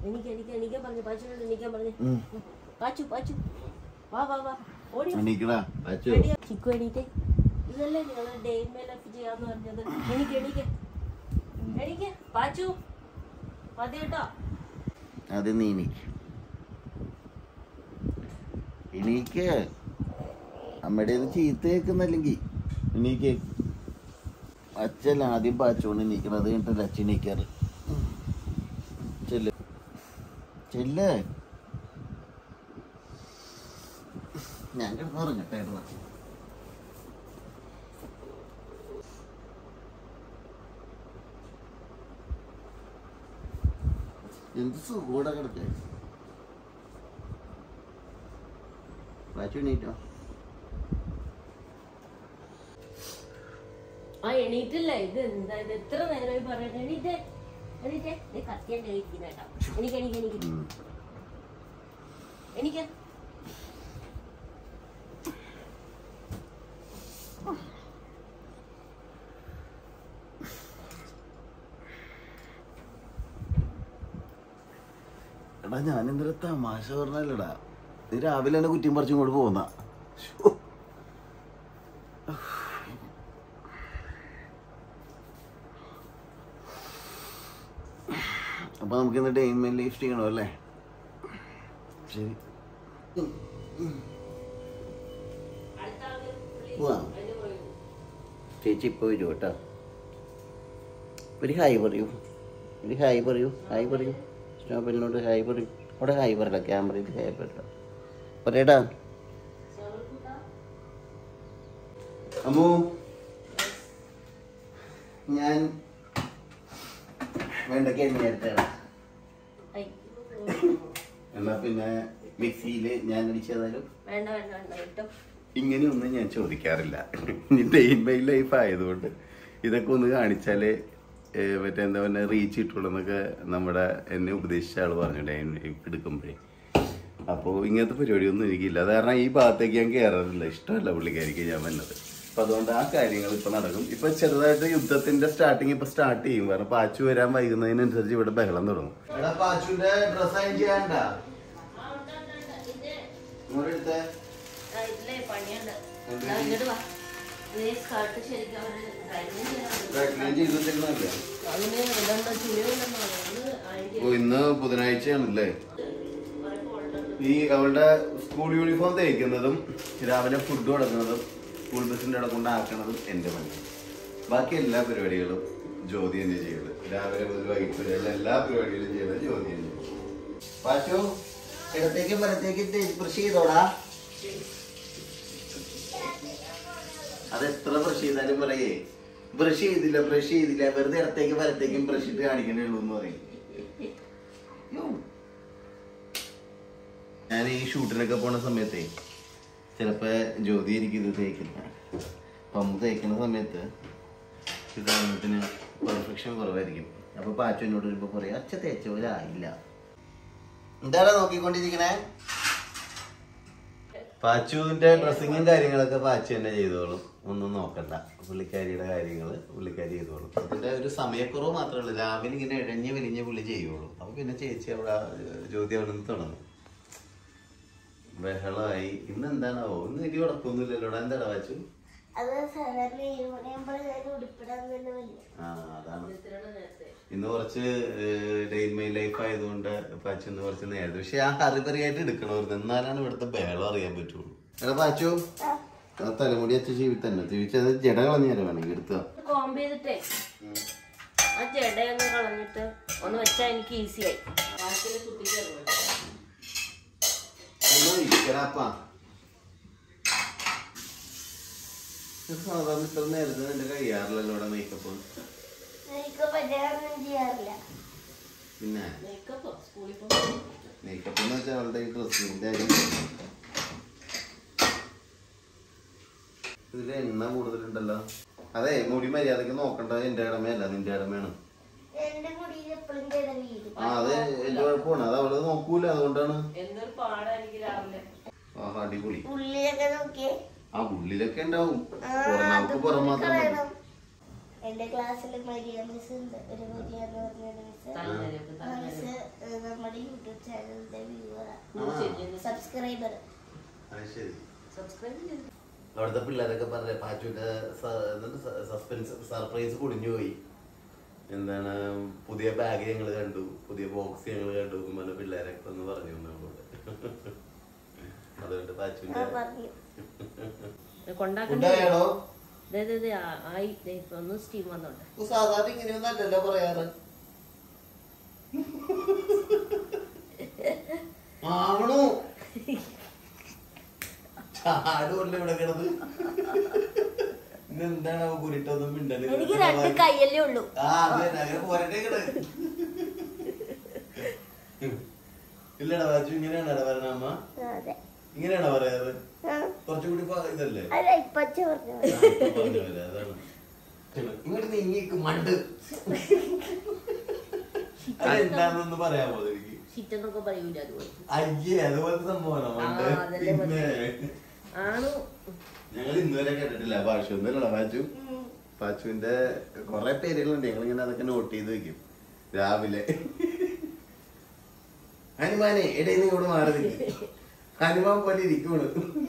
എനിക്ക് എനിക്ക് എണീക്കാൻ പറഞ്ഞു പാച്ചുനോട് എണീക്കാൻ പറഞ്ഞു ഉം. പാച്ചു പാച്ചു വാ വാ വാ ഓടി വാ. എണീക്കടാ അച്ചു റെഡിയാ. ചിക്കു എണീറ്റേ ഇതല്ലേ നിങ്ങൾ ഡേ മേലൊക്കെ ചെയ്യാന്ന് പറഞ്ഞത് എനിക്ക് എണീക്ക് എണീക്ക് പാച്ചു മതി കേട്ടോ അത് നീ എണീക്ക് എണീക്ക് അമ്മയുടെ ഇത് ചീത്ത കേൾക്കുന്നല്ലെങ്കിൽ എണീക്ക് അച്ഛൻ ആദ്യം പാച്ചോണ്ട് എണീക്കണം അത് കഴിഞ്ഞിട്ടല്ല അച്ഛൻ എണീക്കാറ് ചെല്ല് ചെല്ല് ഞാൻ കിടന്നുറങ്ങട്ടെ എന്നാ. എന്ത് സുഖൂടെ കിടക്കേ പാച്ചു എണീറ്റോ ആ എണീറ്റില്ല ഇത് എന്താ ഇത് എത്ര നേരമായി പറയട്ടെ എണീറ്റേ എണീറ്റേ നീ കത്തിയന്റെ കഴിക്കുന്ന കേട്ടോ എനിക്ക് എനിക്ക് എനിക്ക് ഉം. എനിക്ക് എടാ ഞാൻ എന്തൊരു തമാശ പറഞ്ഞല്ലടാ നീ രാവിലെ തന്നെ കുറ്റിയും പറിച്ചും ഇങ്ങോട്ട് പോന്ന അപ്പൊ നമുക്ക് ഇന്ന് ഡെയിൻ മെയിൻ ലൈഫ് ചെയ്യണോ അല്ലേ ശരി അടുത്ത ആള് please. പോവാം അതിന്റെ പുറകിൽ. ചേച്ചി ഇപ്പൊ വരൂ കേട്ടോ ഒരു ഹായ് പറയൂ ഒരു ഹായ് പറയൂ ഹായ് പറയൂ സ്നോബലിനോട് ഹായ് പറയൂ അവിടെ ഹായ് പറയണ്ട ക്യാമറയിൽ ഹായ് പറയണ്ട പറയടാ സോൾക്കുട്ടാ. അമ്മു ഞാൻ വെണ്ടയ്ക്ക എണ്ണയായിട്ടാണ് ഐ. എന്നാ പിന്നെ മിക്സിയിൽ ഞാൻ അടിച്ചതായാലും വേണ്ട വേണ്ട വേണ്ട കേട്ടോ ഇങ്ങനെയൊന്നും ഞാൻ ചോദിക്കാറില്ല ഇനി ഡെയിൻ ബൈ ലൈഫ് ആയതുകൊണ്ട് ഇതൊക്കെ ഒന്ന് കാണിച്ചാലേ ഏഹ്, മറ്റേ എന്താ പറയുക റീച്ച് കിട്ടുള്ളൂ എന്നൊക്കെ നമ്മുടെ എന്നെ ഉപദേശിച്ച ആൾ പറഞ്ഞു ഡെയിൻ എടുക്കുമ്പോഴേ അപ്പോൾ ഇങ്ങനത്തെ പരിപാടിയൊന്നും എനിക്കില്ല അത് കാരണം ഈ ഭാഗത്തേക്ക് ഞാൻ കയറാറില്ല ഇഷ്ടമല്ല പുള്ളിക്കാരിക്ക് ഞാൻ വന്നത് അപ്പൊ അതുകൊണ്ട് ആ കാര്യങ്ങൾ ഇപ്പൊ നടക്കും ഇപ്പൊ ചെറുതായിട്ട് യുദ്ധത്തിന്റെ സ്റ്റാർട്ടിങ് ഇപ്പൊ സ്റ്റാർട്ട് ചെയ്യും കാരണം പാച്ചു വരാൻ വൈകുന്നതിനനുസരിച്ച് ഇവിടെ ബഹളം തുടങ്ങും എടാ പാച്ചുവിന്റെ ഡ്രസ് അയൺ ചെയ്യാണ്ട ആ, ഉണ്ട്, ഉണ്ട്, ഉണ്ട്. ഇത് ഇങ്ങോട്ടെടുത്തേ ആ, ഇതിലെ പണിയുണ്ട് എന്ത് ദാ ഇങ്ങോട്ട് വാ നീ സ്കർട്ട് ശരിക്കും അവര് ഡ്രൈവിംഗ് ഡ്രൈ ക്ലീൻ ചെയ്ത് വെച്ചേക്കുന്നതല്ലേ അതിന് ഇതെന്താ ചുളിവുണ്ടെന്ന് പറയുന്നത് ഓ ഇന്ന് ബുധനാഴ്ചയാണല്ലേ കുറെ ഫോൾഡർ ഈ അവളുടെ സ്കൂൾ യൂണിഫോം തയ്ക്കുന്നതും രാവിലെ ഫുഡ് കൊടുക്കുന്നതും സ്കൂൾ ബസ്സിന്റെ അവിടെ കൊണ്ടാക്കണതും എന്റെ പണി ബാക്കി എല്ലാ പരിപാടികളും ജ്യോതി തന്നെ ചെയ്യുന്നത് രാവിലെ മുതൽ വൈകിട്ട് വരെയുള്ള എല്ലാ പരിപാടികളും ചെയ്യുന്നത് ജ്യോതി തന്നെ പാച്ചു ഇടത്തേക്ക് വലത്തേക്ക് ബ്രഷ് ചെയ്തോടാ അത് എത്ര ബ്രഷ് ചെയ്താലും പറയേ ബ്രഷ് ചെയ്തില്ല ബ്രഷ് ചെയ്തില്ല വെറുതെ ഇടത്തേക്ക് വലത്തേക്കും ബ്രഷ് ഇട്ട് കാണിക്കണേ ഉള്ളൂ എന്ന് പറയും യ്യോ. ഞാൻ ഈ ഷൂട്ടിനൊക്കെ പോണ സമയത്തേ ചിലപ്പോ ജ്യോതി എനിക്ക് ഇത് തേക്കില്ല പമ്പ് തേക്കുന്ന സമയത്ത് ഇതാകുമ്പത്തിന് പെർഫെക്ഷൻ കുറവായിരിക്കും അപ്പൊ പാച്ചു എന്നോട് വരുമ്പോ പറയാം അച്ഛ തേച്ച പോലെ ആയില്ല എന്താണ് നോക്കിക്കൊണ്ടിരിക്കണേ പാച്ചുവിന്റെ ഡ്രസ്സിങ്ങും കാര്യങ്ങളൊക്കെ പാച്ചു തന്നെ ചെയ്തോളും ഒന്നും നോക്കണ്ട പുള്ളിക്കാരിയുടെ കാര്യങ്ങൾ പുള്ളിക്കാരി ചെയ്തോളും അതിന്റെ ഒരു സമയക്കുറവ് മാത്രമേ ഉള്ളൂ രാവിലെ ഇങ്ങനെ ഇഴഞ്ഞ് വലിഞ്ഞ് പുള്ളി ചെയ്യുള്ളൂ അപ്പൊ പിന്നെ ചേച്ചി അവിടെ ഏർ, ജ്യോതി അവിടെ നിന്ന് തുടങ്ങും ബഹളമായി ഇന്ന് എന്താണാവോ ഇന്ന് ഇടി ഉടക്കൊന്നുമില്ലല്ലോടാ എന്താടാ പാച്ചു അത് സാധാരണ ഏഴ് മണിയാകുമ്പോൾ ഞാൻ ഉടുപ്പിടാൻ തന്നെ വയ്യ ആ അതാണ് ഇത്രയാണ് നേരത്തെ ഇന്ന് കുറച്ച് ഡെയിൻ മൈ ലൈഫ് ആയതുകൊണ്ട് പാച്ചു ഇന്ന് കുറച്ച് നേരത്തെ പക്ഷെ ആ ഹറിബറി ആയിട്ട് എടുക്കണമായിരുന്നു എന്നാലാണ് ഇവിടുത്തെ ബഹളം അറിയാൻ പറ്റുള്ളൂ എടാ പാച്ചു ആ തലമുടി അച്ഛ ജീവി തന്നെ ജീവിച്ചത് ജട കളഞ്ഞേരം വേണമെങ്കിൽ എടുത്തോ കോംബ് ചെയ്തിട്ടേ ആ ജടയൊന്ന് കളഞ്ഞിട്ട് ഒന്ന് വെച്ചാൽ എനിക്ക് ഈസിയായി ബാക്കിയിൽ കുത്തിക്കാൻ ഒന്ന് ഇരിക്കടാപ്പാ ഇത് സാധാരണ ഇത്ര നേരത്തെ എന്റെ കഴിയാറില്ലല്ലോ ഇവിടെ മേക്കപ്പ് എനിക്ക് പറ്റാനൊന്നും ചെയ്യാറില്ല പിന്നെ മേക്കപ്പോ സ്കൂളിൽ പോകും മേക്കപ്പ് എന്ന് വെച്ചാൽ അവളുടെ ഈ ഡ്രസ്സിന്റെ കാര്യം ഇതില് എണ്ണ കൂടുതലുണ്ടല്ലോ അതെ മുടി മര്യാദക്ക് നോക്കേണ്ടത് എന്റെ കടമയല്ല നിന്റെ കടമയാണ് എന്റെ മുടിയിൽ എപ്പോഴും ജട വീഴും ആ അത് എന്റെ കുഴപ്പമാണ് അത് അവള് നോക്കൂല അതുകൊണ്ടാണ് എന്തൊരു പാടായിരിക്കും രാവിലെ ആ അടിപൊളി ഉള്ളിലൊക്കെ നോക്കിയേ ആ ഉള്ളിലൊക്കെ ഉണ്ടാവും ആ, പുറം അത് നമുക്ക് പുറം മാത്രം മതി. കളയണം. എന്റെ ക്ലാസ്സിൽ മരിയ മിസ് ഉണ്ട് ഒരു മരിയ എന്ന് പറഞ്ഞൊരു മിസ് തലനരയൊക്കെ ആ മിസ് തലനര ഏഹ്, നമ്മുടെ ചാനലിന്റെ വ്യൂവർ ആ. സബ്സ്ക്രൈബർ അത് ശരി സബ്സ്ക്രൈബ് ചെയ്തു അവിടുത്തെ പിള്ളേരൊക്കെ പറഞ്ഞ പാച്ചുവിന്റെ സസ്പെൻസ് സർപ്രൈസ് കുടിഞ്ഞു പോയി എന്താണ് പുതിയ ബാഗ് ഞങ്ങൾ കണ്ടു പുതിയ ബോക്സ് ഞങ്ങൾ കണ്ടു പറഞ്ഞ പിള്ളേരൊക്കെ ഒന്ന് പറഞ്ഞു നമ്മളോട് അതുകൊണ്ട് പാച്ചുവിന്റെ പറഞ്ഞു കൊണ്ടാക്കണ്ടേ ഉണ്ടായാണോ ദേ, ദേ, ദേ, ആ- ആയി ദേ, ഇപ്പൊ ഒന്ന് സ്റ്റീം വന്നോട്ടെ സാധാരണ ഇങ്ങനെയൊന്നും അല്ലല്ലോ പറയാറ് ആവണു ചാടുമല്ലോ ഇവിടെ കിടന്ന് ഇന്നെന്താണ് കുരിട്ടൊന്നും മിണ്ടല് എനിക്ക് രണ്ട് കൈയല്ലേ ഉള്ളൂ ആ അത് തന്നെ അങ്ങനെ പോരട്ടെ ഇങ്ങട് ഇല്ലടാ വാച്ചു ഇങ്ങനെയാണോ പറഞ്ഞ അമ്മ അതെ ഇങ്ങനെയാണോ പറയാറ് ആ. കുറച്ചുകൂടി ഇപ്പൊ ഇതല്ലേ അല്ല ഇപ്പച്ച പറഞ്ഞു ആ, ഇപ്പൊ പറഞ്ഞ പോലെ, അതാണ് ഇങ്ങോട്ട് നീങ്ങിക്ക് മണ്ട് അതെന്താന്നൊന്ന് പറയാമോ എനിക്ക് ഷിറ്റ് എന്നൊക്കെ പറയൂല അതുപോലെ അയ്യേ അതുപോലത്തെ സംഭവമാണോ മണ്ട് ആ, അതല്ലേ പിന്നെ ആണു ഞങ്ങൾ ഇന്നുവരെ കേട്ടിട്ടില്ല ഭാഷ ഒന്നുമില്ലടാ പാച്ചു പാച്ചുവിന്റെ കൊറേ പേരുകളുണ്ട് ഞങ്ങൾ ഇങ്ങനെ അതൊക്കെ നോട്ട് ചെയ്ത് വെക്കും രാവിലെ ഹനുമാനെ ഇടയിൽ നിന്ന് ഇവിടെ മാറി നിൽക്കും ഹനുമാൻ പോലെ ഇരിക്കുള്ളൂ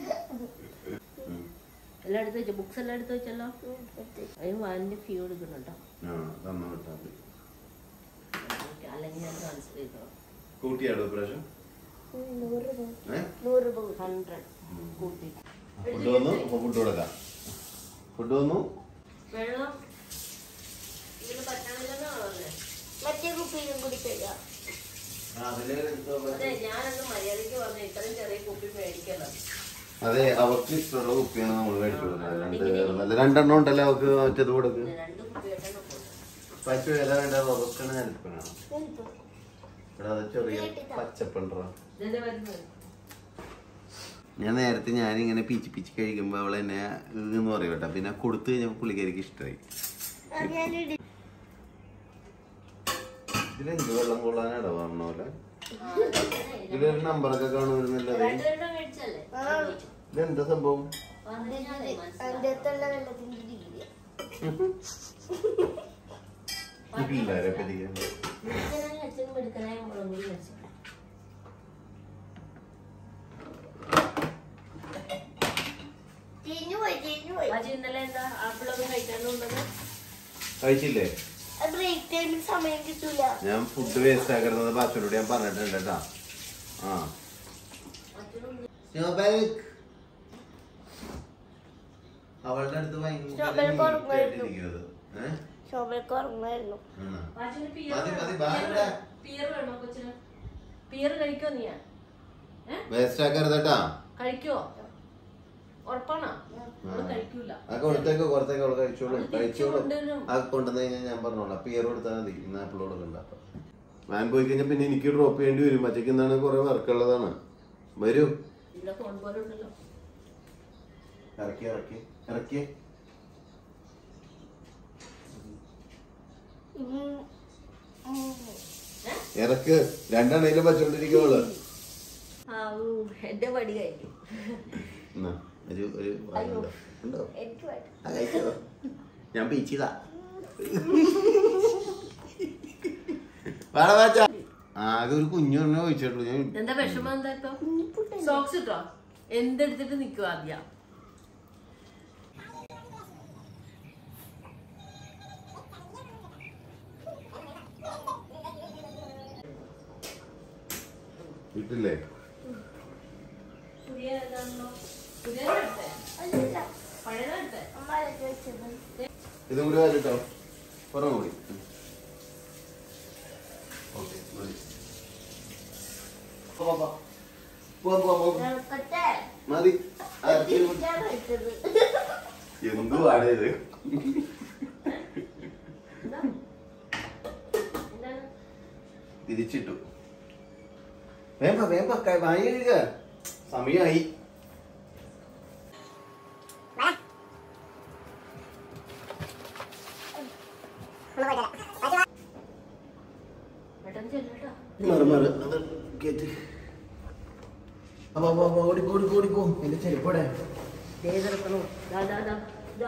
എല്ലാം എടുത്ത് വെച്ചോ ബുക്സ് എല്ലാം എടുത്ത് വെച്ചല്ലോ അതിന് വാനിന്റെ ഫ്യൂ എടുക്കുന്നുണ്ടോ ആ തന്നു വിട്ടാ മതി ഓക്കേ, അല്ലെങ്കിൽ ഞാൻ ട്രാൻസ്ഫർ ചെയ്തോ കൂട്ടിയാടോ ഇപ്രാവശ്യം നൂറ് രൂപ ഏഹ് നൂറ് രൂപ ഹൺഡ്രഡ് കൂട്ടി ഫുഡ് വന്നു അപ്പൊ ഫുഡ് കൊടുക്കാം ഫുഡ് വന്നു വെള്ളം ഇതിന് പറ്റണില്ലെന്നാണല്ലേ മറ്റേ കുപ്പിയിലും കൂടി തരാം അതില് അതെ ഞാനന്ന് മര്യാദയ്ക്ക് പറഞ്ഞു ഇത്രയും ചെറിയ കുപ്പി മേടിക്കല്ലോ അതെ അവർക്ക് ഇഷ്ടമുള്ള കുപ്പിയാണ് നമ്മൾ മേടിച്ചത് രണ്ട് നല്ല രണ്ടെണ്ണം ഉണ്ടല്ലോ അവർക്ക് മറ്റേത് കൊടുക്ക് രണ്ട് കുപ്പി ആയിട്ടാണ് പോകുന്നത് പച്ച വില വേണ്ട റോബസ്റ്റാണ് ഞാൻ എടുക്കണം ഇവിടെ അത് ചെറിയ പച്ചപ്പുണ്ടോ ഇതെന്താ വരുന്നത് ഞാൻ നേരത്തെ ഞാനിങ്ങനെ പീച്ച് പീച്ച് കഴിക്കുമ്പോ അവൾ എന്നെ എന്ന് പറയും കേട്ടോ പിന്നെ കൊടുത്തു കഴിഞ്ഞപ്പോ പുള്ളിക്കാരിക്ക് ഇഷ്ടമായി ഞാനിടി ഇതിലെന്ത് വെള്ളം കൊള്ളാനാടോ പറഞ്ഞ പോലെ ഇതിലൊരു നമ്പറൊക്കെ കാണുന്നില്ല രണ്ടുപേരുടെ മേടിച്ചല്ലേ ഇതെന്താ സംഭവം പറഞ്ഞാലേ മനസ്സിലാവും. അതിന്റെ അകത്തുള്ള വെള്ളത്തിന്റെ ഡിഗ്രി ഈ പിള്ളേരെ പറ്റിക്കാൻ മിടുക്കനായ അച്ഛനും മിടുക്കനായ മോളും കൂടി മേടിച്ചു തിരിഞ്ഞു പോയി തിരിഞ്ഞു പോയി അജി ഇന്നലെ എന്താ ആപ്പിളൊന്നും കഴിക്കാനുണ്ടത് കഴിച്ചില്ലേ ബ്രേക്ക് ടൈമിൽ സമയം കിട്ടൂല ഞാൻ ഫുഡ് വേസ്റ്റ് ആക്കരുന്നത് ബാച്ചോട് ഞാൻ പറഞ്ഞിട്ടുണ്ട് കേട്ടാ ആ സ്നോബാക്ക് അവളുടെ അടുത്ത് സ്നോബാക്ക് ഉറങ്ങുമായിരുന്നു. ഭയങ്കര ഏഹ് ശോഭയ്ക്ക് ഉറങ്ങായിരുന്നു ആണോ? വാച്ചിന് പിയർ മതി, വേണോ? മതി, ബാഗിടാ. പിയർ വേണോ കൊച്ചിന് പിയർ കഴിക്കോ നീ ഏ വേസ്റ്റ് ആക്കരുത് കേട്ടാ കഴിക്കോ ഉറപ്പാണോ അവള് കഴിക്കൂല ആ കൊടുത്തേക്ക് പുറത്തേക്ക് അവള് കഴിച്ചോളൂ അത് തിരിച്ച് കഴിച്ചോളൂ കൊണ്ടുവരും. ആ കൊണ്ടുവന്ന് കഴിഞ്ഞാൽ ഞാൻ പറഞ്ഞോളാം പിയർ കൊടുത്താൽ മതി ഇന്ന് ആപ്പിൾ കൊടുക്കണ്ട വാൻ പോയി കഴിഞ്ഞാൽ പിന്നെ എനിക്ക് ഡ്രോപ്പ് ചെയ്യേണ്ടി വരും പച്ചയ്ക്ക് എന്താണ് കുറെ വർക്ക് ഉള്ളതാണ് വരൂ ഇവിടെ ഫോൺ പോലെ ഉണ്ടല്ലോ ഇറക്കി ഇറക്കി ഇറക്കി ഉം. ഉം. ഇറക്ക് രണ്ടെണ്ണയിലും വച്ചോണ്ടിരിക്കുവള് ആ ഊ, എന്റെ പടി കഴിഞ്ഞു എന്നാ, ഒരു ഒരു അയ്യോ. ഉണ്ടോ എനിക്ക് വേണ്ട ആ, കഴിച്ചോ. ഞാൻ പീച്ചിതാ വേണം വാച്ചാ. ആകെ ഒരു കുഞ്ഞു പറഞ്ഞ ചോദിച്ചിട്ടുള്ളൂ ഞാൻ എന്താ വിഷമം എന്താ ഇപ്പൊ കുഞ്ഞിക്കുട്ടൻ സോക്സ് ഇട്ടോ എന്തെടുത്തിട്ട് നിക്കുവാ ആദ്യ ഇട്ടില്ലേ പുതിയ ഏതാണല്ലോ പുതിയ എടുത്തേ അല്ലല്ല പഴയതെടുത്തേ അമ്മ അതൊക്കെ വെച്ചത് ഇതും കൂടി വായിട്ടോ പുറം കൂടി ഓക്കെ മതി പോവാം, പോവാം. പോവാം, പോവാം, പോവാം. നടക്കട്ടെ മതി ആ, ഇറക്കി വിട്. തിരിച്ചാ വെച്ചത് എന്തുവാണ് ഇത് എന്താ എന്താണ് തിരിച്ചിട്ടു വേമ്പ വേമ്പ ക- വായി കഴുകുക സമയമായി പെട്ടെന്ന് ചെല്ലട്ടോ മാറി മാറി അത് കേറ്റ് അപ്പൊ അപ്പൊ അപ്പൊ ഓടിക്കോ ഓടിക്കോ ഓടിക്കോ എന്റെ ചെരുപ്പോടെ ഏതെടുക്കണോ ദാ ദാ ദാ ദാ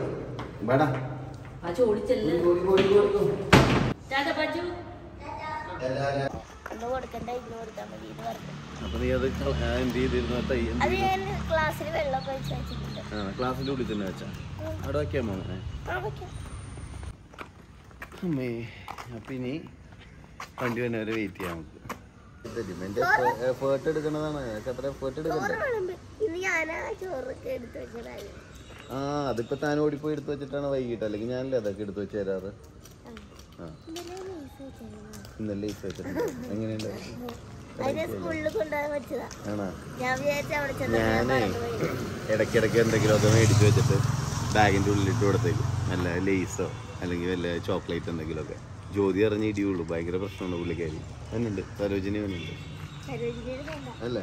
വേടാ ആ ചോടിച്ചല്ലേ ഓടിക്കോ ഓടിക്കോ ഓടിക്കോ ടാറ്റ പച്ചു ആ ഒന്ന് കൊടുക്കണ്ട ഇതിന് കൊടുത്താൽ മതി എന്ന് പറഞ്ഞു അപ്പൊ നീ അത് കള- ആ, എന്ത് ചെയ്തിരുന്നു തൈ അത് ഞാൻ ക്ലാസ്സിൽ വെള്ളമൊക്കെ ഒഴിച്ച് വെച്ചിട്ടുണ്ട് ക്ലാസ്സിന്റെ ഉള്ളിൽ തന്നെ വെച്ചാ അവിടെ വെക്കാമോ അങ്ങനെ ആ വെക്കാം അമ്മേ അപ്പൊ ഇനി വണ്ടി വന്നെ വരെ വെയിറ്റ് ചെയ്യാം നമുക്ക് എഫേർട്ട് എടുക്കണതാണ് അതൊക്കെ അത്ര എഫേർട്ട് എടുക്കണ്ടേ ചോറ് വിളമ്പ് ഇന്ന് ഞാനാ ചോറൊക്കെ എടുത്ത് വെച്ചതായിരുന്നു ആ അതിപ്പോ താൻ ഓടിപ്പോയി എടുത്തു വെച്ചിട്ടാണ് വൈകിട്ട് അല്ലെങ്കിൽ ഞാനല്ലേ അതൊക്കെ എടുത്തു വെച്ച് തരാറ് ആ ഇന്നലെ നൈസ് വെച്ചായിരുന്നു ഇന്നലെ ഈസ് വെച്ചിട്ടുണ്ട് എങ്ങനെയുണ്ട് അതിനെ സ്കൂളിൽ കൊണ്ടുപോകാൻ വെച്ചതാ ആണോ ഞാൻ വിചാരിച്ച അവിടെ ചെന്ന് ഞാൻ ഞാനേ മറന്നുപോയി. ഇടയ്ക്കിടയ്ക്ക് എന്തെങ്കിലും ഒക്കെ മേടിച്ച് വെച്ചിട്ട് ബാഗിൻ്റെ ഉള്ളിലിട്ട് കൊടുത്തേക്കും വല്ല ലേസോ അല്ലെങ്കിൽ വല്ല ചോക്ലേറ്റ് എന്തെങ്കിലുമൊക്കെ ജ്യോതി അറിഞ്ഞ ഇടിയുള്ളൂ ഭയങ്കര പ്രശ്നമാണ് പുള്ളിക്കാരി വന്നുണ്ട് സരോജിനി വന്നുണ്ട് സരോജിനിയുടെ വേണ്ട. അല്ലേ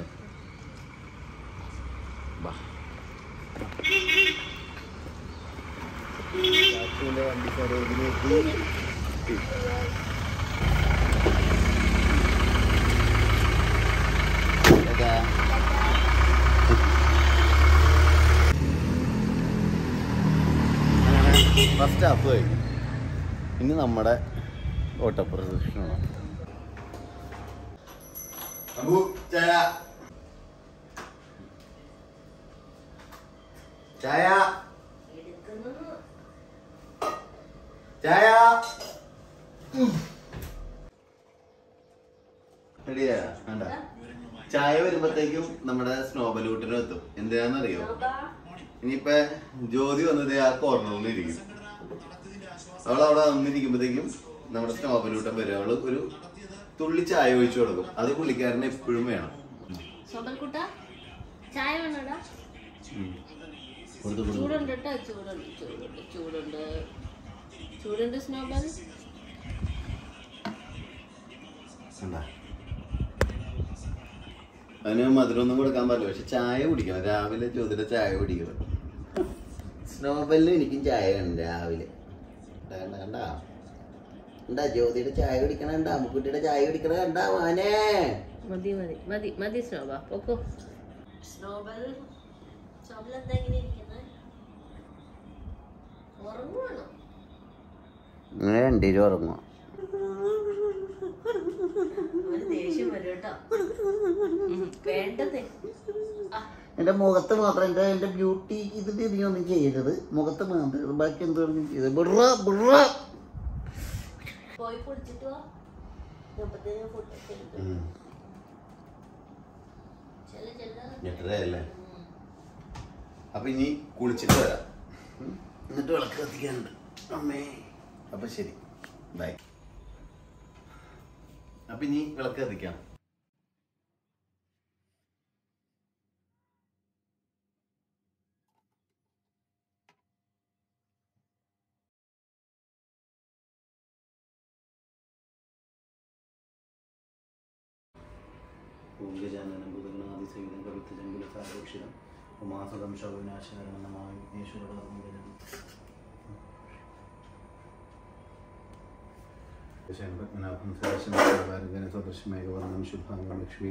ബാ ചാച്ചുവിന്റെ വണ്ടി സരോജിനി എത്തി. ഏതാ? അങ്ങനെ ഫസ്റ്റ് ഹാഫ് കഴിഞ്ഞു ഇനി നമ്മുടെ ഓട്ടപ്രദക്ഷിണമാണ് അബു ചായ ചായ ചായ റെഡിയാ വേണ്ട ചായ വരുമ്പത്തേക്കും നമ്മുടെ സ്നോബലൂട്ടിനും എത്തും എന്തിനാന്നറിയോ ഇനിയിപ്പോ ജ്യോതി വന്നത് ആ കോർണറിൽ ഇരിക്കും അവൾ അവിടെ വന്നിരിക്കുമ്പോഴത്തേക്കും നമ്മുടെ സ്നോബലൂട്ടൻ വരും അവള് ഒരു തുള്ളി ചായ ഒഴിച്ചു കൊടുക്കും അത് പുള്ളിക്കാരന് എപ്പോഴും വേണം സോബൽക്കുട്ട ചായ വേണോടാ കൊടുത്തു കൊടുത്തു ചൂടുണ്ട് കേട്ടോ ചൂടുണ്ട് ചൂടുണ്ട് ചൂടുണ്ട് ചൂടുണ്ട് സ്നോബൽ എന്താ അതിന് മധുരമൊന്നും കൊടുക്കാൻ പാടില്ല പക്ഷെ ചായ കുടിക്കണം രാവിലെ ജ്യോതിയുടെ ചായ കുടിക്കണം സ്നോബലിനും എനിക്കും ചായ വേണം രാവിലെ കണ്ട കണ്ട എന്താ ജ്യോതിയുടെ ചായ കുടിക്കണ കണ്ട അമ്മുക്കുട്ടിയുടെ ചായ കുടിക്കണ കണ്ട മോനെ മതി മതി മതി മതി സ്നോബ പൊക്കോ സ്നോബൽ സ്നോബൽ എന്താ ഇങ്ങനെ ഇരിക്കുന്നത് ഉറങ്ങുവാണോ അങ്ങനെ രണ്ടുപേരും ഉറങ്ങുക ഒരു ദേഷ്യം വരും കേട്ടോ ഉം, വേണ്ടതേ ആ, എന്റെ മുഖത്ത് മാത്രം എന്റെ എന്റെ ബ്യൂട്ടി ഇതിന്റെ നീ ഒന്നും ചെയ്യരുത് മുഖത്ത് മാത്രം ബാക്കി എന്തോന്നും ചെയ്തത് ബുറ ബുറ പോയി കുടിച്ചിട്ട് വാ അപ്പത്തേനും ഫുഡൊക്കെ എടുക്കും ചെല്ല ചെല്ല എട്ടരയല്ലേ അപ്പൊ ഇനി കുളിച്ചിട്ട് വരാം ഉം. എന്നിട്ട് വിളക്ക് കത്തിക്കാനുണ്ട് അമ്മേ അപ്പൊ ശരി ബൈ അപ്പൊ ഇനി വിളക്ക് കത്തിക്കാം പൂങ്കജാനനം ബുധനാദിസഹിതം കവിത്തജംബുലസാരോക്ഷിതം ഉമാസുതം ശോഭനാശകരണം നമായ വിഘ്നേശ്വരപാദം പത്മനാഭം സദാശിവ സദൃശമേകവർണ്ണം ശുഭാംഗം ലക്ഷ്മി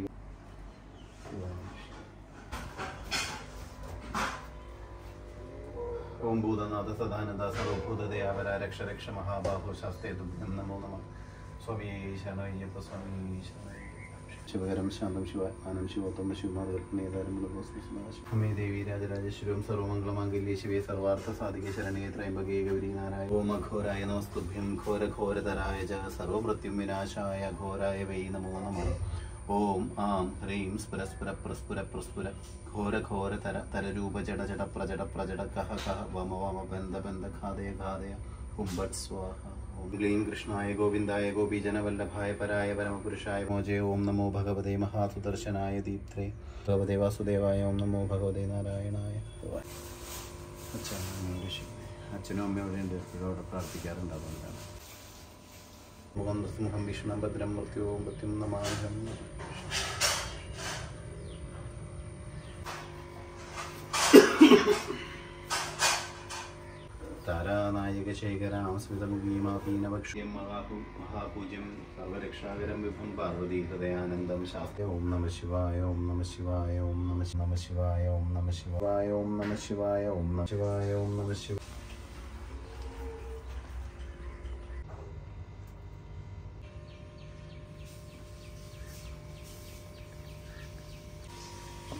ഓം ഭൂതനാഥ സദാനന്ദ സർവഭൂതദയാവര രക്ഷ രക്ഷ മഹാബാഹു ശാസ്ത്രേ തുഭ്യം നമോ നമ സ്വാമി ശരണയ്യപ്പ സ്വാമി ശിവകരം ശാന്തം ശിവ ആനം ശിവോത്തമ ശിവമാർഗേതാരം അമ്മേ ദേവി രാജരാജേശ്വരം സർവമംഗളമാംഗല്യ ശിവേ സർവാർത്ഥ സാധിക ശരണേ ത്രയംബകേ ഗൗരി നാരായ ഓം അഘോരായ നമസ്തുഭ്യം ഘോര ഘോരതരായ ച സർവമൃത്യും വിനാശായ ഘോരായ വൈ നമോ നമ ഓം ആം ഹ്രീം സ്പുരസ്പുര പ്രസ്പുര പ്രസ്പുര ഘോര ഘോര തര തരരൂപ ജട ജട പ്രജട പ്രജട കഹ കഹ വമ വമ ബന്ധ ബന്ധ ഖാദയ ഖാദയ ഉംബട് സ്വാഹ ഓം ക്ലീം കൃഷ്ണായ ഗോവിന്ദായ ഗോപീജനവല്ലഭായ പരായ പരമപുരുഷായ മോജയ ഓം നമോ ഭഗവതേ മഹാസുദർശനായ ദീപ്ത്രേ ഭഗവതേ വാസുദേവായ ഓം നമോ ഭഗവതേ നാരായണായ അച്ഛൻ അച്ഛനും അമ്മയും അവിടെ ഉണ്ട് എപ്പോഴും അവിടെ പ്രാർത്ഥിക്കാറുണ്ട് അതുകൊണ്ടാണ് മുഖം സിംഹം വിഷ്ണു ഭദ്രം മൃത്യു മൃത്യും നമാഹം താരാനായക ശേഖരാമസ്മിതമുഖീമാപീനവക്ഷ്യം മഹാപൂ മഹാപൂജ്യം സർവരക്ഷാകരം വിഭും പാർവതി ഹൃദയാനന്ദം ശാസ്ത്ര ഓം നമ ശിവായ ഓം നമ ശിവായ ഓം നമ ശി- നമ ശിവായ ഓം നമ ശിവായ ഓം നമ ശിവായ ഓം നമ ശിവായ ഓം നമ ശിവ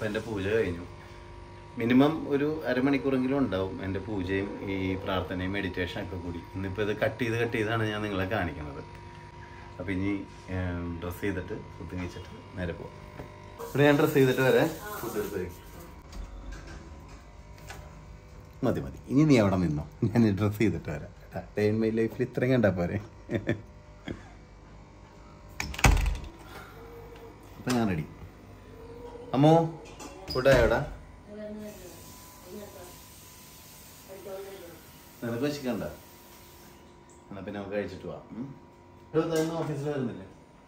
അപ്പം എൻ്റെ പൂജ കഴിഞ്ഞു മിനിമം ഒരു അരമണിക്കൂറെങ്കിലും ഉണ്ടാവും എൻ്റെ പൂജയും ഈ പ്രാർത്ഥനയും മെഡിറ്റേഷൻ ഒക്കെ കൂടി ഇന്നിപ്പോൾ ഇത് കട്ട് ചെയ്ത് കട്ട് ചെയ്താണ് ഞാൻ നിങ്ങളെ കാണിക്കുന്നത് അപ്പം ഇനി ഡ്രസ്സ് ചെയ്തിട്ട് ഫുഡ് കഴിച്ചിട്ട് നേരെ പോവാം ഇവിടെ ഞാൻ ഡ്രസ്സ് ചെയ്തിട്ട് വരെ ഫുഡ് എടുത്ത് കഴിക്കും മതി മതി ഇനി നീ അവിടെ നിന്നോ ഞാൻ ഡ്രസ്സ് ചെയ്തിട്ട് വരാം ഡേ ഇൻ മൈ ലൈഫിൽ ഇത്രയും കണ്ടാ പോരെ അപ്പം ഞാൻ റെഡി അമ്മോ ഫുഡായോ എവിടെ നിനക്ക് വെച്ചിക്കണ്ട എന്നാ പിന്നെ നമുക്ക് കഴിച്ചിട്ട് പോവാം ഉം? ഇവിടെ എന്തായിരുന്നു ഓഫീസിൽ വരുന്നില്ലേ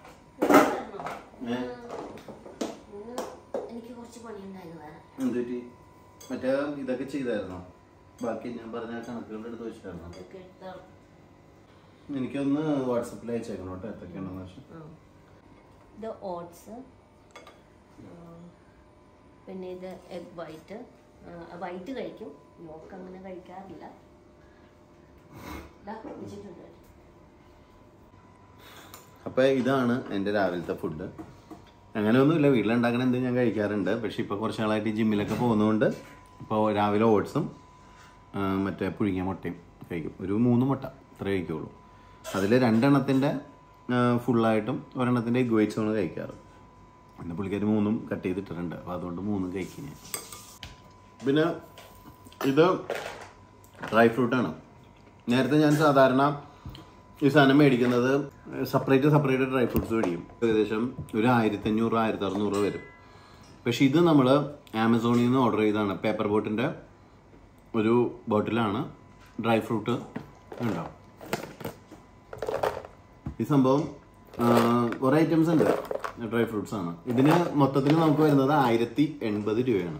ഏ? എനിക്ക് കുറച്ച് പണിയുണ്ടായിരുന്നു വേറെ എന്ത് പറ്റി മറ്റേ ഇതൊക്കെ ചെയ്തായിരുന്നോ ബാക്കി ഞാൻ പറഞ്ഞ കണക്കുകളുടെ അടുത്ത് വെച്ചായിരുന്നോ അതൊക്കെ എടുത്താൽ എനിക്കൊന്ന് വാട്സപ്പിൽ അയച്ചേക്കണം കേട്ടോ എത്രയൊക്കെയാണെന്ന് വെച്ചാൽ ഇത് ഓട്സ് പിന്നെ ഇത് എഗ് വൈറ്റ് വൈറ്റ് കഴിക്കും യോക്ക് അങ്ങനെ കഴിക്കാറില്ല ദാ, വെച്ചിട്ടുണ്ട് അപ്പോൾ ഇതാണ് എൻ്റെ രാവിലത്തെ ഫുഡ് അങ്ങനെയൊന്നുമില്ല വീട്ടിലുണ്ടാക്കണ എന്ത് ഞാൻ കഴിക്കാറുണ്ട് പക്ഷെ ഇപ്പോൾ കുറച്ച് നാളായിട്ട് ഈ ജിമ്മിലൊക്കെ പോകുന്നതുകൊണ്ട് ഇപ്പോൾ രാവിലെ ഓട്സും മറ്റേ പുഴുങ്ങിയ മുട്ടയും കഴിക്കും ഒരു മൂന്ന് മുട്ട ഇത്ര കഴിക്കുള്ളൂ അതിൽ രണ്ടെണ്ണത്തിൻ്റെ ഫുള്ളായിട്ടും ഒരെണ്ണത്തിൻ്റെ എഗ് വൈറ്റ്സുമാണ് കഴിക്കാറ് എൻ്റെ പുള്ളിക്കാർ മൂന്നും കട്ട് ചെയ്തിട്ടിട്ടുണ്ട് അപ്പോൾ അതുകൊണ്ട് മൂന്നും കഴിക്കും ഞാൻ പിന്നെ ഇത് ഡ്രൈ ഫ്രൂട്ടാണ് നേരത്തെ ഞാൻ സാധാരണ ഈ സാധനം മേടിക്കുന്നത് സെപ്പറേറ്റ് സെപ്പറേറ്റ് ഡ്രൈ ഫ്രൂട്ട്സ് മേടിക്കും ഏകദേശം ഒരു ആയിരത്തി അഞ്ഞൂറ് ആയിരത്തി അറുന്നൂറ് വരും പക്ഷെ ഇത് നമ്മൾ ആമസോണിൽ നിന്ന് ഓർഡർ ചെയ്തതാണ് പേപ്പർ ബോട്ടിൻ്റെ ഒരു ബോട്ടിലാണ് ഡ്രൈ ഫ്രൂട്ട് ഉണ്ടാവും ഈ സംഭവം ആ, കുറേ ഐറ്റംസ് ഉണ്ട് ഡ്രൈ ഫ്രൂട്ട്സ് ആണ് ഇതിന് മൊത്തത്തിൽ നമുക്ക് വരുന്നത് ആയിരത്തി എൺപത് രൂപയാണ്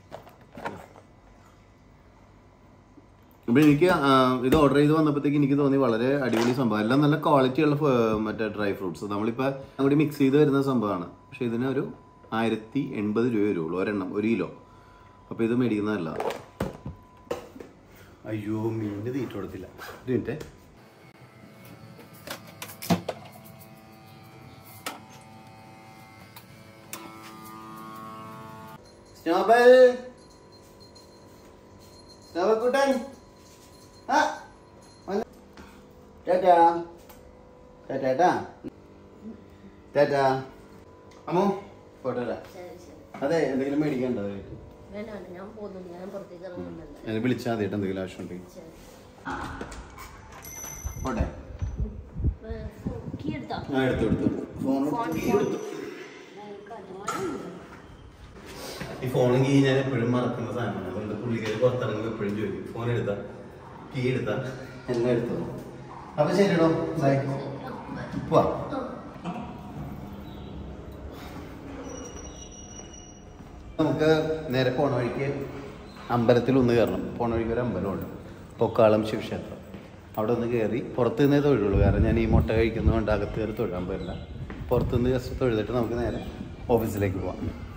അപ്പൊ എനിക്ക് ആ, ഇത് ഓർഡർ ചെയ്ത് വന്നപ്പോഴത്തേക്ക് എനിക്ക് തോന്നി വളരെ അടിപൊളി സംഭവം എല്ലാം നല്ല ക്വാളിറ്റി ഉള്ള ഫ- മറ്റേ ഡ്രൈ ഫ്രൂട്ട്സ് നമ്മളിപ്പോ അങ്ങോട്ട് മിക്സ് ചെയ്ത് വരുന്ന സംഭവമാണ് പക്ഷെ ഇതിന് ഒരു ആയിരത്തി എൺപത് രൂപ വരുള്ളൂ ഒരെണ്ണം ഒരു കിലോ അപ്പൊ ഇത് മേടിക്കുന്നതല്ല അയ്യോ മീനിന് തീറ്റ കൊടുത്തില്ല ഒരു മിനിറ്റ് സ്നോബൽ സ്നോബൽ കൂട്ടൻ ആ വന്ന്. ടാറ്റാ ടാറ്റാ ടാറ്റാ അമ്മോ പോട്ടെ ശരി ശരി അതെ എന്തെങ്കിലും മേടിക്കണ്ടോ വേണ്ട വേണ്ട ഞാൻ പോകുന്നുണ്ട് ഞാൻ പുറത്തേക്ക് ഇറങ്ങുന്നുണ്ട് എന്നെ വിളിച്ചാൽ മതി കേട്ടോ എന്തെങ്കിലും ആവശ്യമുണ്ടെങ്കിൽ ശരി പോട്ടെ കീ എടുത്തോ ആ എടുത്തു എടുത്തു ഫോൺ ഫോൺ എടുത്തു ഈ ഫോൺ കീ ഞാൻ എപ്പോഴും മറക്കുന്ന സാധനമാണ് അതുകൊണ്ട് പുള്ളിക്കാർ പുറത്തിറങ്ങുമ്പോൾ എപ്പോഴും ചോദിക്കും ഫോൺ എടുത്താ കീ എടുത്താ എല്ലാം എടുത്തു അപ്പൊ ശരിടോ ബൈ പോവാ നമുക്ക് നേരെ പോണ വഴിക്ക് അമ്പലത്തിൽ ഒന്ന് കയറണം പോണ വഴിക്ക് ഒരു അമ്പലമുണ്ട് പൊക്കാളം ശിവക്ഷേത്രം അവിടെ ഒന്ന് കയറി പുറത്ത് നിന്നേ തൊഴുള്ളൂ കാരണം ഞാൻ ഈ മുട്ട കഴിക്കുന്നതുകൊണ്ട് അകത്ത് കയറി തൊഴാൻ പറ്റില്ല പുറത്തുനിന്ന് ജസ്റ്റ് തൊഴുതിട്ട് നമുക്ക് നേരെ ഓഫീസിലേക്ക് പോവാം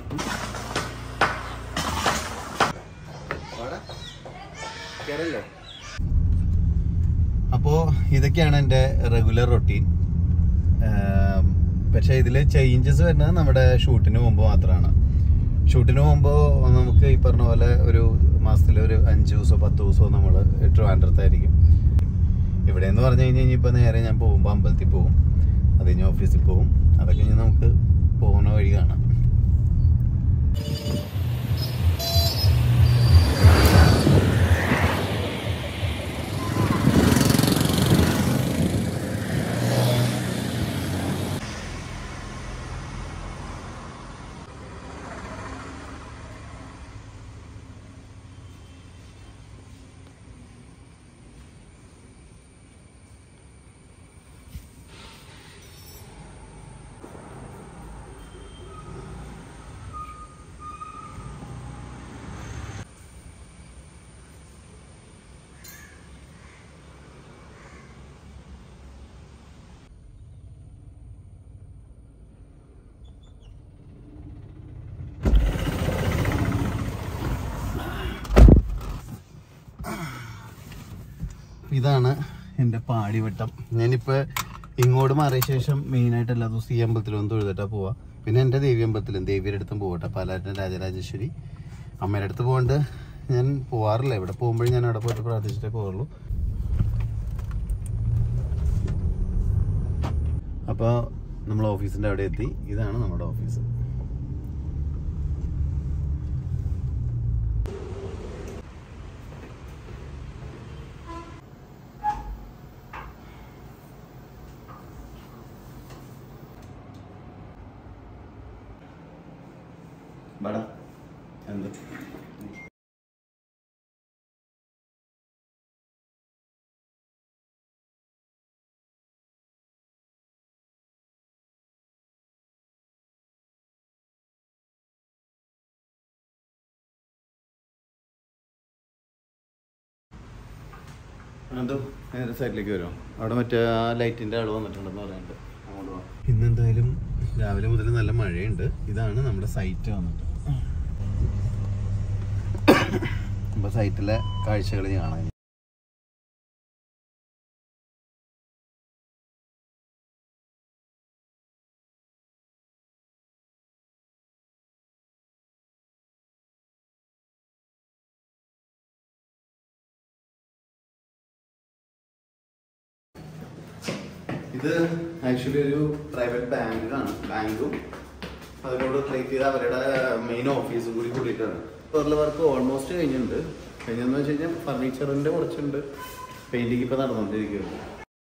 അപ്പോൾ ഇതൊക്കെയാണ് എൻ്റെ റെഗുലർ റൊട്ടീൻ പക്ഷേ ഇതിൽ ചേഞ്ചസ് വരുന്നത് നമ്മുടെ ഷൂട്ടിന് മുമ്പ് മാത്രമാണ് ഷൂട്ടിന് മുമ്പ് നമുക്ക് ഈ പറഞ്ഞ പോലെ ഒരു മാസത്തിൽ ഒരു അഞ്ച് ദിവസമോ പത്ത് ദിവസമോ നമ്മൾ ട്രിവാൻഡ്രത്തായിരിക്കും ഇവിടെ എന്ന് പറഞ്ഞു കഴിഞ്ഞാൽ ഇനിയിപ്പോൾ നേരെ ഞാൻ പോകുമ്പോൾ അമ്പലത്തിൽ പോകും അത് കഴിഞ്ഞ് ഓഫീസിൽ പോകും അതൊക്കെ ഇനി നമുക്ക് പോകുന്ന വഴി കാണാം ഇതാണ് എൻ്റെ പാടിവട്ടം ഞാനിപ്പോൾ ഇങ്ങോട്ട് മാറിയ ശേഷം മെയിനായിട്ട് എല്ലാ ദിവസവും ഈ അമ്പലത്തിലൊന്നും തൊഴുതിട്ടാ പോവാ പിന്നെ എൻ്റെ ദേവി അമ്പലത്തിലും ദേവിയുടെ അടുത്തും പോകട്ടെ പാലാറ്റൻ രാജരാജേശ്വരി അമ്മയുടെ അടുത്ത് പോകണ്ട് ഞാൻ പോവാറില്ല ഇവിടെ പോകുമ്പോഴും ഞാൻ അവിടെ പോയിട്ട് പ്രാർത്ഥിച്ചിട്ടേ പോവുള്ളൂ അപ്പോൾ നമ്മൾ ഓഫീസിൻ്റെ അവിടെ എത്തി ഇതാണ് നമ്മുടെ ഓഫീസ് ബട എന്ത് അതും നേരെ സൈഡിലേക്ക് വരുമോ അവിടെ മറ്റേ ആ ലൈറ്റിന്റെ ആള് വന്നിട്ടുണ്ടെന്ന് പറയുന്നുണ്ട് അങ്ങോട്ട് പോവാം ഇന്നെന്തായാലും രാവിലെ മുതൽ നല്ല മഴയുണ്ട് ഇതാണ് നമ്മുടെ സൈറ്റ് വന്നിട്ട് അപ്പൊ സൈറ്റിലെ കാഴ്ചകൾ കാണാൻ ഇത് ആക്ച്വലി ഒരു പ്രൈവറ്റ് ബാങ്കാണ് ബാങ്കും അതിനോട് റിലേറ്റ് ചെയ്ത് അവരുടെ മെയിൻ ഓഫീസും കൂടി കൂടിയിട്ടാണ് ഇപ്പോൾ വർക്ക് ഓൾമോസ്റ്റ് കഴിഞ്ഞിട്ടുണ്ട് കഴിഞ്ഞെന്ന് വെച്ച് കഴിഞ്ഞാൽ ഫർണിച്ചറിന്റെ കുറച്ചുണ്ട് പെയിന്റിങ് ഇപ്പൊ നടന്നുകൊണ്ടിരിക്കുകയാണ്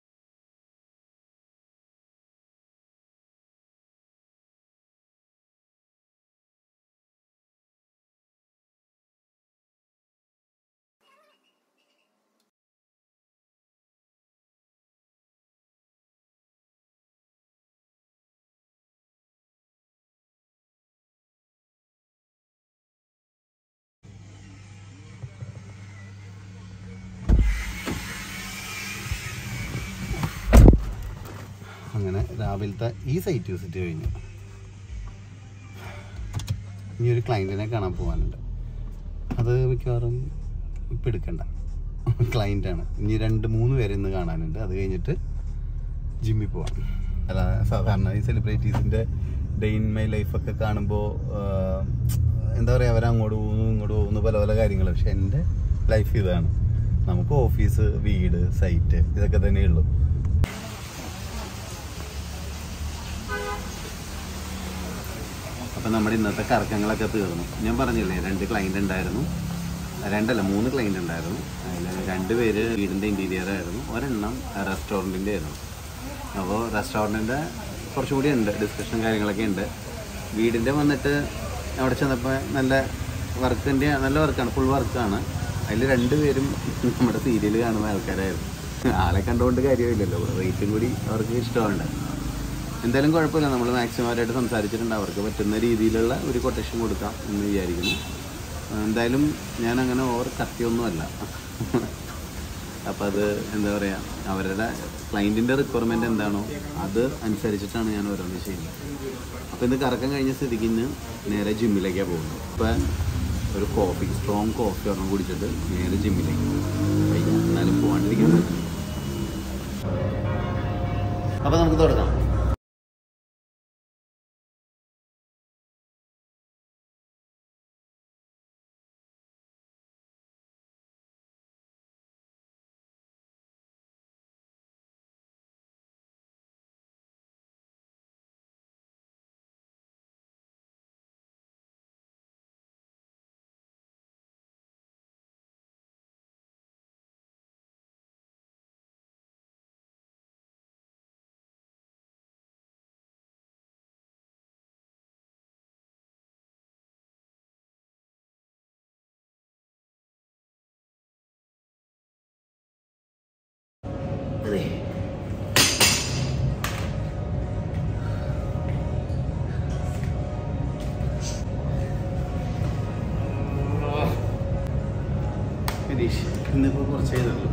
അങ്ങനെ രാവിലത്തെ ഈ സൈറ്റ് വിസിറ്റ് കഴിഞ്ഞു ഇനി ഒരു ക്ലയൻറ്റിനെ കാണാൻ പോകാനുണ്ട് അത് മിക്കവാറും ഇപ്പം എടുക്കണ്ട ക്ലയൻ്റാണ് ഇനി രണ്ട് മൂന്ന് പേരെ ഇന്ന് കാണാനുണ്ട് അത് കഴിഞ്ഞിട്ട് ജിമ്മിൽ പോവാം അല്ല സാധാരണ ഈ സെലിബ്രിറ്റീസിൻ്റെ ഡേ ഇൻ മൈ ലൈഫൊക്കെ കാണുമ്പോൾ എന്താ പറയുക അവരങ്ങോട്ട് പോകുന്നു ഇങ്ങോട്ട് പോകുന്നു പല പല കാര്യങ്ങൾ പക്ഷെ എൻ്റെ ലൈഫ് ഇതാണ് നമുക്ക് ഓഫീസ് വീട് സൈറ്റ് ഇതൊക്കെ തന്നെയുള്ളൂ അപ്പം നമ്മുടെ ഇന്നത്തെ കറക്കങ്ങളൊക്കെ തീർന്നു ഞാൻ പറഞ്ഞില്ലേ രണ്ട് ക്ലൈൻ്റ് ഉണ്ടായിരുന്നു രണ്ടല്ല മൂന്ന് ക്ലൈൻ്റ് ഉണ്ടായിരുന്നു അതിൽ രണ്ട് പേര് വീടിൻ്റെ ഇൻറ്റീരിയർ ആയിരുന്നു ഒരെണ്ണം റെസ്റ്റോറൻറ്റിൻ്റെ ആയിരുന്നു അപ്പോൾ റെസ്റ്റോറൻറ്റിൻ്റെ കുറച്ചുകൂടി ഉണ്ട് ഡിസ്കഷൻ കാര്യങ്ങളൊക്കെ ഉണ്ട് വീടിൻ്റെ വന്നിട്ട് അവിടെ ചെന്നപ്പോൾ നല്ല വർക്കിൻ്റെ നല്ല വർക്കാണ് ഫുൾ വർക്കാണ് അതിൽ രണ്ടുപേരും നമ്മുടെ സീരിയൽ കാണുന്ന ആൾക്കാരായിരുന്നു ആളെ കണ്ടുകൊണ്ട് കാര്യമില്ലല്ലോ റേറ്റും കൂടി അവർക്ക് ഇഷ്ടമുണ്ട് എന്തായാലും കുഴപ്പമില്ല നമ്മൾ മാക്സിമം അവരായിട്ട് സംസാരിച്ചിട്ടുണ്ട് അവർക്ക് പറ്റുന്ന രീതിയിലുള്ള ഒരു കൊട്ടേഷൻ കൊടുക്കാം എന്ന് വിചാരിക്കുന്നു എന്തായാലും ഞാൻ അങ്ങനെ ഓവർ കത്തിയൊന്നുമല്ല അപ്പോൾ അത് എന്താ പറയുക അവരുടെ ക്ലയൻറ്റിൻ്റെ റിക്വയർമെൻറ്റ് എന്താണോ അത് അനുസരിച്ചിട്ടാണ് ഞാൻ ഓരോന്ന് ചെയ്യുന്നത് അപ്പോൾ ഇന്ന് കറക്കം കഴിഞ്ഞ സ്ഥിതിക്ക് ഇന്ന് നേരെ ജിമ്മിലേക്കാണ് പോകുന്നത് ഇപ്പോൾ ഒരു കോഫി സ്ട്രോങ് കോഫി ഒരെണ്ണം കുടിച്ചിട്ട് നേരെ ജിമ്മിലേക്ക് വയ്യ എന്നാലും പോകാണ്ടിരിക്കുന്നത് അപ്പോൾ നമുക്ക് തുടങ്ങാം അതെ ഗിരീഷ് ഇന്നിപ്പോൾ കുറച്ച് ചെയ്തുള്ളൂ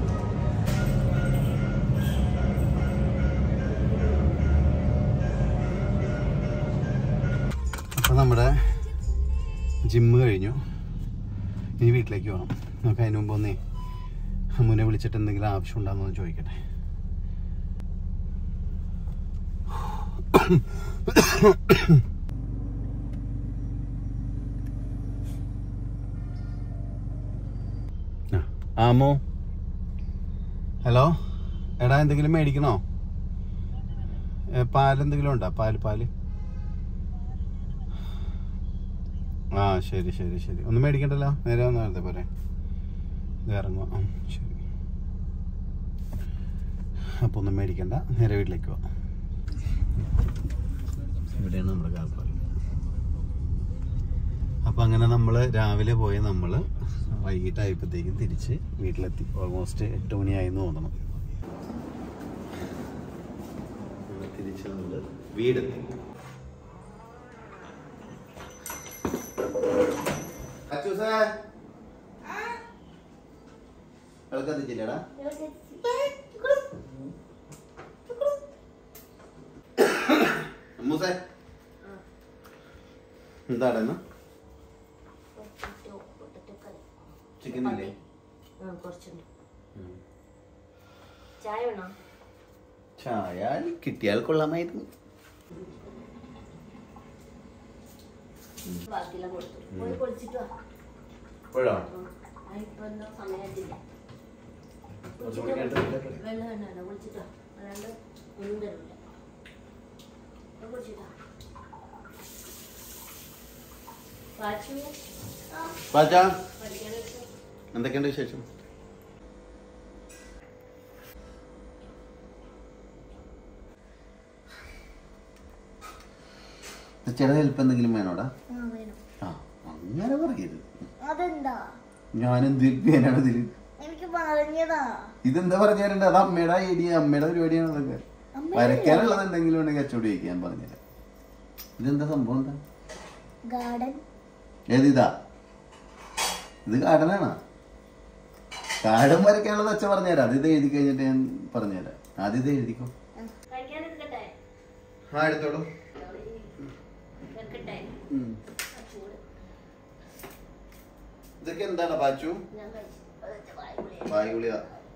അപ്പോൾ നമ്മുടെ ജിമ്മ് കഴിഞ്ഞു ഇനി വീട്ടിലേക്ക് പോകണം നമുക്ക് അതിന് മുമ്പ് ഒന്നേ അമ്മുനെ വിളിച്ചിട്ട് എന്തെങ്കിലും ആവശ്യം ഉണ്ടാകുന്നോ ചോദിക്കട്ടെ ആമോ ഹലോ എടാ എന്തെങ്കിലും മേടിക്കണോ ഏ, പാലെന്തെങ്കിലും ഉണ്ടോ പാല് പാല് ആ ശരി ശരി ശരി ഒന്നും മേടിക്കണ്ടല്ലോ നേരെ വന്നാൽ നേരത്തെ പോരെ ഇത് ഇറങ്ങുക ആ ശരി അപ്പോൾ ഒന്നും മേടിക്കണ്ട നേരെ വീട്ടിലേക്ക് പോവാം ഇവിടെയാണ് നമ്മുടെ കാൽപ്പാട് അപ്പം അങ്ങനെ നമ്മൾ രാവിലെ പോയ നമ്മൾ വൈകിട്ടായപ്പോഴത്തേക്കും തിരിച്ച് വീട്ടിലെത്തി ഓൾമോസ്റ്റ് എട്ട് മണിയായി എന്ന് തോന്നണം അങ്ങനെ തിരിച്ച് നമ്മൾ വീടെത്തി വിളക്കത്തിച്ചില്ലടാ മൂസേ എന്താണെന്ന് ചിക്കൻ ഇല്ലേ ആ കുറച്ചുണ്ട് ചായ വേണോ ചായ കിട്ടിയാൽ കൊള്ളാമായിരുന്നു ബാക്കിയെല്ലാം കൊടുത്തു പോയി പൊളിച്ചിട്ട് വാ ഇപ്പോഴോ ആ, ഇപ്പൊ എന്താ സമയത്തില്ല കുറച്ചും കൂടി കഴിഞ്ഞിട്ട് വിളിക്കാം. വെള്ളം വേണ്ട കുളിച്ചിട്ട് വാ അല്ലാണ്ട് ഒന്നും തരില്ല കുളിച്ചിട്ടാ പാച്ചു പാച്ചാ പഠിക്കാൻ വെച്ചു എന്തൊക്കെയുണ്ട് വിശേഷം ചേട്ടാ ഹെൽപ്പ് എന്തെങ്കിലും വേണോടാ ആ അങ്ങനെ പറയരുത് അതെന്താ ഞാൻ എന്ത് ഹെൽപ്പ് ചെയ്യാനാണ് ഇതില് എനിക്ക് പറഞ്ഞതാ ഇതെന്താ പറഞ്ഞു തരണ്ടേ അത് അമ്മയുടെ ഐഡിയ അമ്മയുടെ പരിപാടിയാണ് അതൊക്കെ വരയ്ക്കാനുള്ളത് എന്തെങ്കിലും ഉണ്ടെങ്കിൽ അച്ചോടി വയ്ക്കാൻ പറഞ്ഞുതരാം ഇതെന്താ സംഭവം എന്താ ഗാർഡൻ ഏത് ഇതാ ഇത് ഗാർഡനാണോ ഗാർഡൻ വരയ്ക്കാനുള്ളത് അച്ഛൻ പറഞ്ഞുതരാം അത് ഇത് എഴുതി കഴിഞ്ഞിട്ട് ഞാൻ പറഞ്ഞുതരാം ആദ്യം ഇത് എഴുതിക്കോ കഴിക്കാൻ എടുക്കട്ടെ ആ എടുത്തോളൂ വെക്കട്ടെ ഉം. ആ ചൂട് ഇതൊക്കെ എന്താണ് പാച്ചു ഞാൻ കഴിച്ചു അതൊക്കെ വായ പൊളിയാ. വായുളിയ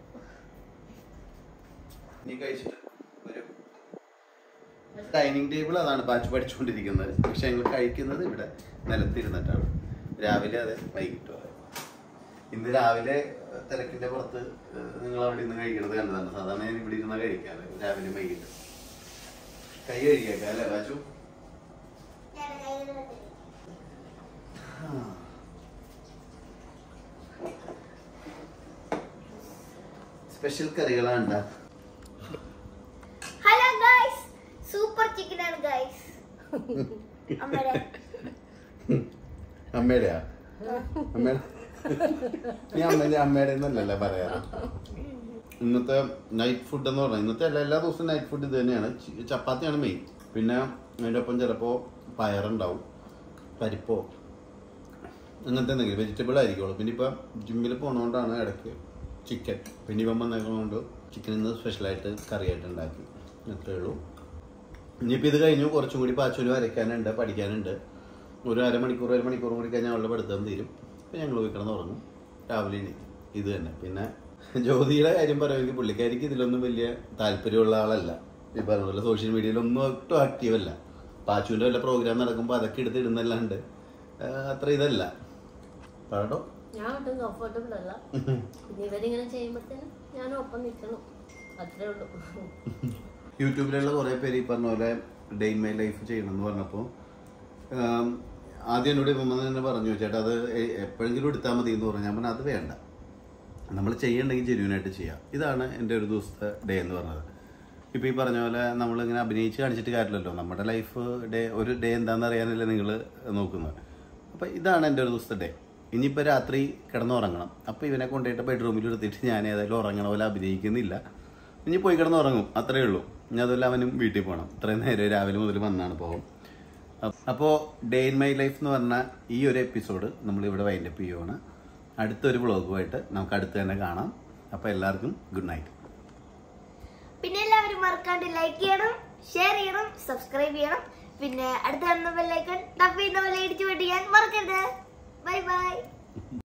നീ കഴിച്ചിട്ട് വരും ഡൈനിങ് ടേബിൾ അതാണ് പാച്ചു പഠിച്ചുകൊണ്ടിരിക്കുന്നത് പക്ഷെ ഞങ്ങൾ കഴിക്കുന്നത് ഇവിടെ നിലത്തിരുന്നിട്ടാണ് രാവിലെ അതെ വൈകിട്ടും അതെ ഇന്ന് രാവിലെ ഏഹ്, തിരക്കിന്റെ പുറത്ത് ഏഹ്, നിങ്ങൾ അവിടെ നിന്ന് കഴിക്കുന്നത് കണ്ടതാണ് സാധാരണ ഞാൻ ഇവിടെ ഇരുന്ന കഴിക്കാറ് രാവിലെ വൈകിട്ട് കൈ കഴിക്കാം അല്ലേ പാച്ചു സ്പെഷ്യൽ കറികളാണ് ഹലോ ഗൈസ് സൂപ്പർ ചിക്കൻ ആണ് ഗൈസ് അമ്മയുടെ അമ്മയുടെയാ അമ്മയുടെ നീ അമ്മേന്റെ അമ്മയുടെ എന്നല്ലല്ലേ പറയാറ് ഇന്നത്തെ നൈറ്റ് ഫുഡ് എന്ന് പറഞ്ഞാൽ ഇന്നത്തെ എല്ലാ എല്ലാ ദിവസവും നൈറ്റ് ഫുഡ് ഇത് തന്നെയാണ് ചി- ചപ്പാത്തിയാണ് മെയിൻ പിന്നെ അതിൻ്റെ ഒപ്പം ചിലപ്പോൾ പയറുണ്ടാവും പരിപ്പോ അങ്ങനത്തെ എന്തെങ്കിലും വെജിറ്റബിൾ ആയിരിക്കുള്ളൂ പിന്നെ ഇപ്പം ജിമ്മിൽ പോണതുകൊണ്ടാണ് ഇടയ്ക്ക് ചിക്കൻ പിന്നെ ഇപ്പം വന്നേക്കുന്നതുകൊണ്ട് ചിക്കൻ ഇന്ന് സ്പെഷ്യലായിട്ട് കറിയായിട്ട് ഉണ്ടാക്കി അത്രേ ഉള്ളൂ ഇനിയിപ്പോൾ ഇത് കഴിഞ്ഞു കുറച്ചും കൂടി പാച്ചൂര് വരയ്ക്കാനുണ്ട് പഠിക്കാനുണ്ട് ഒരു അരമണിക്കൂർ ഒരു മണിക്കൂർ കൂടി കഴിഞ്ഞാൽ അവളുടെ പഠിത്തം തീരും അപ്പം ഞങ്ങൾ പോയി കിടന്ന് ഉറങ്ങും രാവിലെ എണീക്കും ഇത് തന്നെ പിന്നെ ജ്യോതിയുടെ കാര്യം പറയുമെങ്കിൽ പുള്ളിക്കാരിക്ക് ഇതിലൊന്നും വലിയ താല്പര്യമുള്ള ആളല്ല ഈ പറഞ്ഞ പോലെ സോഷ്യൽ മീഡിയയിലൊന്നും ഒട്ടും ആക്റ്റീവ് അല്ല പാച്ചുവിൻ്റെ വല്ല പ്രോഗ്രാം നടക്കുമ്പോൾ അതൊക്കെ എടുത്ത് ഇടുന്നല്ലാണ്ട് ആ, അത്ര ഇതല്ല പാടോ ഞാൻ ഒട്ടും കംഫർട്ടബിൾ അല്ല പിന്നെ ഇവരിങ്ങനെ ചെയ്യുമ്പോഴത്തേനും ഞാൻ ഒപ്പം നിൽക്കണം അത്രേ ഉള്ളൂ യൂട്യൂബിലുള്ള കുറേ പേര് ഈ പറഞ്ഞ പോലെ ഡേ ഇൻ മൈ ലൈഫ് ചെയ്യണമെന്ന് പറഞ്ഞപ്പോൾ ആദ്യം എന്നോട് ഇപ്പം തന്നെ പറഞ്ഞു ചേട്ടാ അത് എ- എപ്പോഴെങ്കിലും എടുത്താൽ മതി എന്ന് പറഞ്ഞു ഞാൻ പറഞ്ഞു അത് വേണ്ട നമ്മൾ ചെയ്യണമെങ്കിൽ ജെന്യൂനായിട്ട് ചെയ്യാം ഇതാണ് എൻ്റെ ഒരു ദിവസത്തെ ഡേ എന്ന് പറഞ്ഞത് ഇപ്പോൾ ഈ പറഞ്ഞ പോലെ നമ്മളിങ്ങനെ അഭിനയിച്ച് കാണിച്ചിട്ട് കാര്യമില്ലല്ലോ നമ്മുടെ ലൈഫ് ഡേ ഒരു ഡേ എന്താണെന്ന് അറിയാനല്ലേ നിങ്ങൾ നോക്കുന്നത് അപ്പോൾ ഇതാണ് എൻ്റെ ഒരു ദിവസത്തെ ഡേ ഇനിയിപ്പോൾ രാത്രി കിടന്നുറങ്ങണം അപ്പോൾ ഇവനെ കൊണ്ടുപോയിട്ട് ബെഡ്റൂമിൽ എടുത്തിട്ട് ഞാൻ ഏതായാലും ഉറങ്ങണ പോലെ അഭിനയിക്കുന്നില്ല ഇനി പോയി കിടന്ന് ഉറങ്ങും അത്രേ ഉള്ളൂ ഇനി അതുപോലെ അവനും വീട്ടിൽ പോകണം ഇത്രയും നേരം രാവിലെ മുതൽ വന്നാണ് പോകും അപ്പോൾ ഡേ ഇൻ മൈ ലൈഫ് എന്ന് പറഞ്ഞ ഈ ഒരു എപ്പിസോഡ് നമ്മളിവിടെ വൈൻഡപ്പ് ചെയ്യുവാണ് അടുത്തൊരു വ്ളോഗുമായിട്ട് നമുക്ക് അടുത്ത് തന്നെ കാണാം അപ്പോൾ എല്ലാവർക്കും ഗുഡ് നൈറ്റ് പിന്നെ എല്ലാവരും മറക്കാണ്ട് ലൈക്ക് ചെയ്യണം ഷെയർ ചെയ്യണം സബ്സ്ക്രൈബ് ചെയ്യണം പിന്നെ അടുത്ത കാണുന്ന ബെല്ലൈക്കൺ ടപ്പ് ചെയ്യുന്ന പോലെ ഇടിച്ചു പൊട്ടിക്കാൻ മറക്കരുത് ബൈ ബൈ